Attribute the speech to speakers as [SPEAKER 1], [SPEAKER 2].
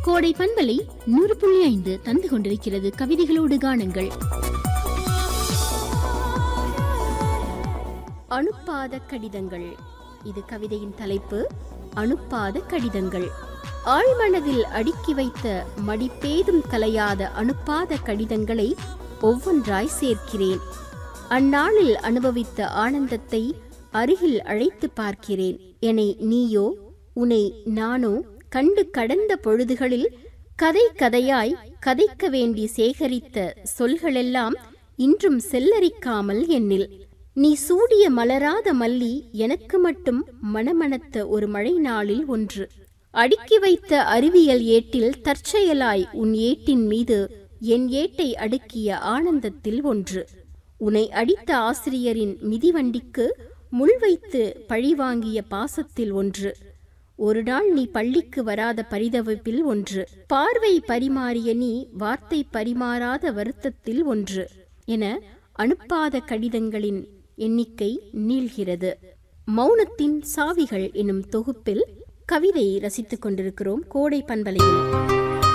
[SPEAKER 1] கோடை பண்பலை நூறு புள்ளி ஐந்து தந்து கொண்டிருக்கிறது கவிதைகளோடு காணுங்கள் அனுப்பாத கடிதங்கள் இது கவிதையின் தலைப்பு அனுப்பாத கடிதங்கள் ஆழ்மனதில் அடுக்கி வைத்த மடிப்பேதும் கலையாத அனுப்பாத கடிதங்களை ஒவ்வொன்றாய் சேர்க்கிறேன் அந்நாளில் அனுபவித்த ஆனந்தத்தை அருகில் அழைத்து பார்க்கிறேன் என்னை நீயோ உனை நானோ கண்டு கடந்த பொழுதுகளில் கதை கதையாய் கதைக்க வேண்டி சேகரித்த சொல்களெல்லாம் இன்றும் செல்லரிக்காமல் என்னில் நீ சூடிய மலராத மல்லி எனக்கு மட்டும் மணமணத்த ஒரு மழை நாளில் ஒன்று அடுக்கி வைத்த அறிவியல் ஏட்டில் தற்செயலாய் உன் ஏட்டின் மீது என் ஏட்டை அடுக்கிய ஆனந்தத்தில் ஒன்று உன்னை அடித்த ஆசிரியரின் மிதிவண்டிக்கு முள் வைத்து பழிவாங்கிய பாசத்தில் ஒன்று ஒரு நாள் நீ பள்ளிக்கு வராத பரிதவிப்பில் ஒன்று பார்வை பரிமாறிய நீ வார்த்தை பரிமாறாத வருத்தத்தில் ஒன்று என அனுப்பாத கடிதங்களின் எண்ணிக்கை நீள்கிறது மௌனத்தின் சாவிகள் எனும் தொகுப்பில் கவிதை ரசித்துக் கொண்டிருக்கிறோம் கோடை பண்பலையில்